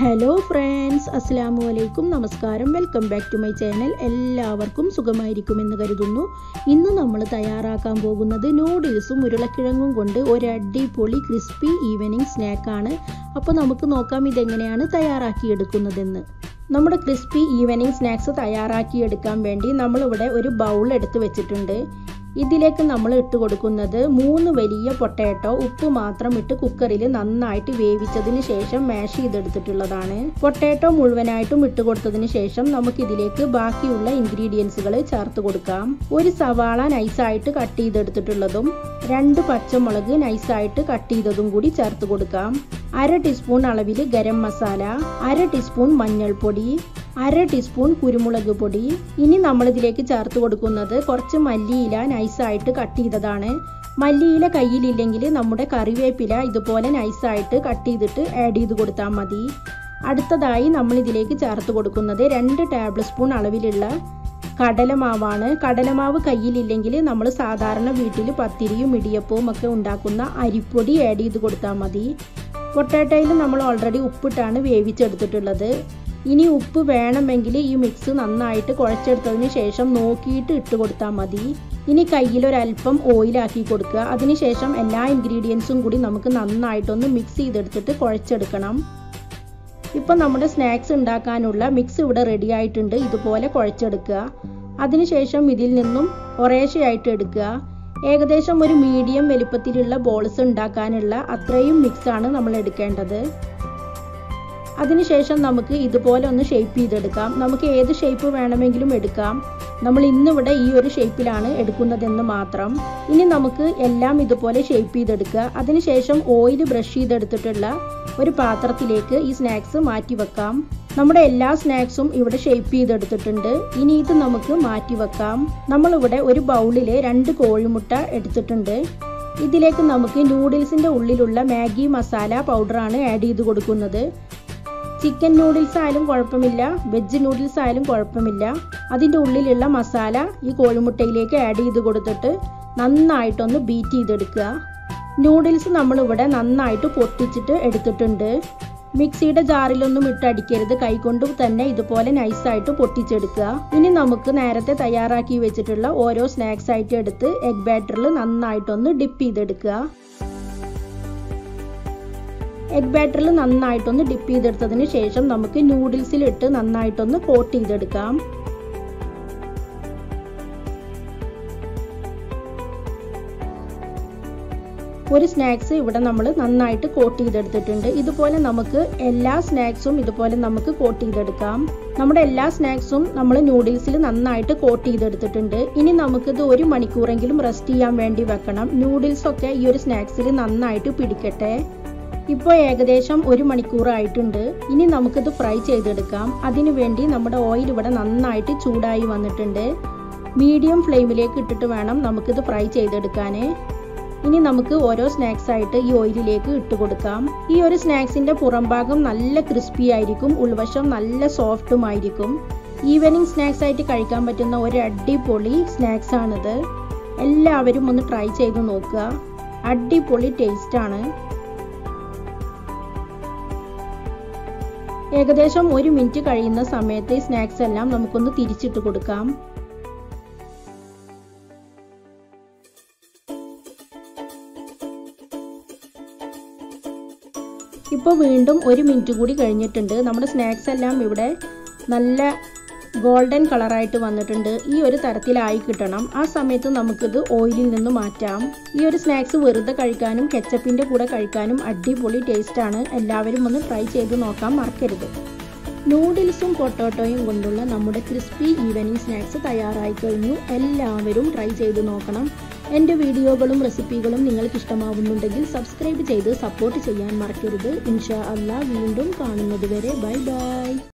hello friends അസ്സാമു അലൈക്കും നമസ്കാരം welcome back to my channel എല്ലാവർക്കും സുഖമായിരിക്കുമെന്ന് കരുതുന്നു ഇന്ന് നമ്മൾ തയ്യാറാക്കാൻ പോകുന്നത് നൂഡിൽസും ഉരുളക്കിഴങ്ങും കൊണ്ട് ഒരു അടിപൊളി ക്രിസ്പി ഈവനിങ് സ്നാക്കാണ് അപ്പോൾ നമുക്ക് നോക്കാം ഇതെങ്ങനെയാണ് തയ്യാറാക്കിയെടുക്കുന്നതെന്ന് നമ്മുടെ ക്രിസ്പി ഈവനിങ് സ്നാക്സ് തയ്യാറാക്കിയെടുക്കാൻ വേണ്ടി നമ്മളിവിടെ ഒരു ബൗൾ എടുത്ത് വെച്ചിട്ടുണ്ട് ഇതിലേക്ക് നമ്മൾ ഇട്ട് കൊടുക്കുന്നത് മൂന്ന് വലിയ പൊട്ടാറ്റോ ഉപ്പ് മാത്രം ഇട്ട് കുക്കറിൽ നന്നായിട്ട് വേവിച്ചതിന് ശേഷം മാഷ് ചെയ്തെടുത്തിട്ടുള്ളതാണ് പൊട്ടാറ്റോ മുഴുവനായിട്ടും ഇട്ട് കൊടുത്തതിന് ശേഷം നമുക്ക് ഇതിലേക്ക് ബാക്കിയുള്ള ഇൻഗ്രീഡിയൻസുകൾ ചേർത്ത് കൊടുക്കാം ഒരു സവാള നൈസായിട്ട് കട്ട് ചെയ്തെടുത്തിട്ടുള്ളതും രണ്ട് പച്ചമുളക് നൈസായിട്ട് കട്ട് ചെയ്തതും കൂടി ചേർത്ത് കൊടുക്കാം അര ടീസ്പൂൺ അളവിൽ ഗരം മസാല അര ടീസ്പൂൺ മഞ്ഞൾപ്പൊടി അര ടീസ്പൂൺ കുരുമുളക് പൊടി ഇനി നമ്മൾ ഇതിലേക്ക് ചേർത്ത് കൊടുക്കുന്നത് കുറച്ച് മല്ലിയില നൈസായിട്ട് കട്ട് ചെയ്തതാണ് മല്ലിയില കയ്യിലില്ലെങ്കിൽ നമ്മുടെ കറിവേപ്പില ഇതുപോലെ നൈസായിട്ട് കട്ട് ചെയ്തിട്ട് ആഡ് ചെയ്ത് കൊടുത്താൽ മതി അടുത്തതായി നമ്മൾ ഇതിലേക്ക് ചേർത്ത് കൊടുക്കുന്നത് രണ്ട് ടേബിൾ സ്പൂൺ അളവിലുള്ള കടലമാവാണ് കടലമാവ് കയ്യിലില്ലെങ്കിൽ നമ്മൾ സാധാരണ വീട്ടിൽ പത്തിരിയും ഇടിയപ്പവും ഒക്കെ ഉണ്ടാക്കുന്ന അരിപ്പൊടി ആഡ് ചെയ്ത് കൊടുത്താൽ മതി പൊട്ടാറ്റോയിൽ നമ്മൾ ഓൾറെഡി ഉപ്പിട്ടാണ് വേവിച്ചെടുത്തിട്ടുള്ളത് ഇനി ഉപ്പ് വേണമെങ്കിൽ ഈ മിക്സ് നന്നായിട്ട് കുഴച്ചെടുത്തതിന് ശേഷം നോക്കിയിട്ട് ഇട്ട് കൊടുത്താൽ മതി ഇനി കയ്യിലൊരല്പം ഓയിലാക്കി കൊടുക്കുക അതിനുശേഷം എല്ലാ ഇൻഗ്രീഡിയൻസും കൂടി നമുക്ക് നന്നായിട്ടൊന്ന് മിക്സ് ചെയ്തെടുത്തിട്ട് കുഴച്ചെടുക്കണം ഇപ്പം നമ്മുടെ സ്നാക്സ് ഉണ്ടാക്കാനുള്ള മിക്സ് ഇവിടെ റെഡി ആയിട്ടുണ്ട് ഇതുപോലെ കുഴച്ചെടുക്കുക അതിനുശേഷം ഇതിൽ നിന്നും കുറേശ്ശെയായിട്ട് എടുക്കുക ഏകദേശം ഒരു മീഡിയം വലിപ്പത്തിലുള്ള ബോൾസ് ഉണ്ടാക്കാനുള്ള അത്രയും മിക്സാണ് നമ്മൾ എടുക്കേണ്ടത് അതിനുശേഷം നമുക്ക് ഇതുപോലെ ഒന്ന് ഷേപ്പ് ചെയ്തെടുക്കാം നമുക്ക് ഏത് ഷേപ്പ് വേണമെങ്കിലും എടുക്കാം നമ്മൾ ഇന്നിവിടെ ഈ ഒരു ഷേപ്പിലാണ് എടുക്കുന്നതെന്ന് മാത്രം ഇനി നമുക്ക് എല്ലാം ഇതുപോലെ ഷേപ്പ് ചെയ്തെടുക്കുക അതിനുശേഷം ഓയിൽ ബ്രഷ് ചെയ്തെടുത്തിട്ടുള്ള ഒരു പാത്രത്തിലേക്ക് ഈ സ്നാക്സ് മാറ്റി വെക്കാം നമ്മുടെ എല്ലാ സ്നാക്സും ഇവിടെ ഷേപ്പ് ചെയ്തെടുത്തിട്ടുണ്ട് ഇനി ഇത് നമുക്ക് മാറ്റി വെക്കാം നമ്മളിവിടെ ഒരു ബൗളിൽ രണ്ട് കോഴിമുട്ട എടുത്തിട്ടുണ്ട് ഇതിലേക്ക് നമുക്ക് നൂഡിൽസിൻ്റെ ഉള്ളിലുള്ള മാഗി മസാല പൗഡറാണ് ആഡ് ചെയ്ത് കൊടുക്കുന്നത് ചിക്കൻ നൂഡിൽസ് ആയാലും കുഴപ്പമില്ല വെജ് നൂഡിൽസ് ആയാലും കുഴപ്പമില്ല അതിൻ്റെ ഉള്ളിലുള്ള മസാല ഈ കോഴിമുട്ടയിലേക്ക് ആഡ് ചെയ്ത് കൊടുത്തിട്ട് നന്നായിട്ടൊന്ന് ബീറ്റ് ചെയ്തെടുക്കുക നൂഡിൽസ് നമ്മളിവിടെ നന്നായിട്ട് പൊട്ടിച്ചിട്ട് എടുത്തിട്ടുണ്ട് മിക്സിയുടെ ജാറിലൊന്നും ഇട്ടടിക്കരുത് കൈകൊണ്ട് തന്നെ ഇതുപോലെ നൈസായിട്ട് പൊട്ടിച്ചെടുക്കുക ഇനി നമുക്ക് നേരത്തെ തയ്യാറാക്കി വെച്ചിട്ടുള്ള ഓരോ സ്നാക്സ് ആയിട്ട് എടുത്ത് എഗ് ബാറ്ററിൽ നന്നായിട്ടൊന്ന് ഡിപ്പ് ചെയ്തെടുക്കുക എഗ് ബാറ്ററിൽ നന്നായിട്ടൊന്ന് ഡിപ്പ് ചെയ്തെടുത്തതിന് ശേഷം നമുക്ക് നൂഡിൽസിലിട്ട് നന്നായിട്ടൊന്ന് കോട്ട് ചെയ്തെടുക്കാം ഒരു സ്നാക്സ് ഇവിടെ നമ്മൾ നന്നായിട്ട് കോട്ട് ചെയ്തെടുത്തിട്ടുണ്ട് ഇതുപോലെ നമുക്ക് എല്ലാ സ്നാക്സും ഇതുപോലെ നമുക്ക് കോട്ട് ചെയ്തെടുക്കാം നമ്മുടെ എല്ലാ സ്നാക്സും നമ്മൾ നൂഡിൽസിൽ നന്നായിട്ട് കോട്ട് ചെയ്തെടുത്തിട്ടുണ്ട് ഇനി നമുക്കിത് ഒരു മണിക്കൂറെങ്കിലും റെസ്റ്റ് ചെയ്യാൻ വേണ്ടി വെക്കണം നൂഡിൽസ് ഒക്കെ ഈ ഒരു സ്നാക്സിൽ നന്നായിട്ട് പിടിക്കട്ടെ ഇപ്പോൾ ഏകദേശം ഒരു മണിക്കൂർ ആയിട്ടുണ്ട് ഇനി നമുക്കിത് ഫ്രൈ ചെയ്തെടുക്കാം അതിനു വേണ്ടി നമ്മുടെ ഓയിൽ ഇവിടെ നന്നായിട്ട് ചൂടായി വന്നിട്ടുണ്ട് മീഡിയം ഫ്ലെയിമിലേക്ക് ഇട്ടിട്ട് വേണം നമുക്കിത് ഫ്രൈ ചെയ്തെടുക്കാൻ ഇനി നമുക്ക് ഓരോ സ്നാക്സ് ആയിട്ട് ഈ ഓയിലിലേക്ക് ഇട്ട് കൊടുക്കാം ഈ ഒരു സ്നാക്സിന്റെ പുറംഭാഗം നല്ല ക്രിസ്പി ആയിരിക്കും ഉൾവശം നല്ല സോഫ്റ്റും ആയിരിക്കും ഈവനിങ് സ്നാക്സ് ആയിട്ട് കഴിക്കാൻ പറ്റുന്ന ഒരു അടിപൊളി സ്നാക്സ് ആണിത് എല്ലാവരും ഒന്ന് ട്രൈ ചെയ്ത് നോക്കുക അടിപൊളി ടേസ്റ്റ് ആണ് ഏകദേശം ഒരു മിനിറ്റ് കഴിയുന്ന സമയത്ത് സ്നാക്സ് എല്ലാം നമുക്കൊന്ന് തിരിച്ചിട്ട് കൊടുക്കാം ഇപ്പോൾ വീണ്ടും ഒരു മിനിറ്റ് കൂടി കഴിഞ്ഞിട്ടുണ്ട് നമ്മുടെ സ്നാക്സ് എല്ലാം ഇവിടെ നല്ല ഗോൾഡൻ കളറായിട്ട് വന്നിട്ടുണ്ട് ഈ ഒരു തരത്തിലായി കിട്ടണം ആ സമയത്ത് നമുക്കിത് ഓയിലിൽ നിന്ന് മാറ്റാം ഈ ഒരു സ്നാക്സ് വെറുതെ കഴിക്കാനും കെച്ചപ്പിൻ്റെ കൂടെ കഴിക്കാനും അടിപൊളി ടേസ്റ്റാണ് എല്ലാവരും ഒന്ന് ട്രൈ ചെയ്ത് നോക്കാൻ മറക്കരുത് നൂഡിൽസും പൊട്ടോട്ടോയും കൊണ്ടുള്ള നമ്മുടെ ക്രിസ്പി ഈവനിങ് സ്നാക്സ് തയ്യാറായി കഴിഞ്ഞു എല്ലാവരും ട്രൈ ചെയ്ത് നോക്കണം എൻ്റെ വീഡിയോകളും റെസിപ്പികളും നിങ്ങൾക്ക് ഇഷ്ടമാവുന്നുണ്ടെങ്കിൽ സബ്സ്ക്രൈബ് ചെയ്ത് സപ്പോർട്ട് ചെയ്യാൻ മറക്കരുത് ഇൻഷാ അല്ലാ വീണ്ടും കാണുന്നത് വരെ ബൈ ബൈ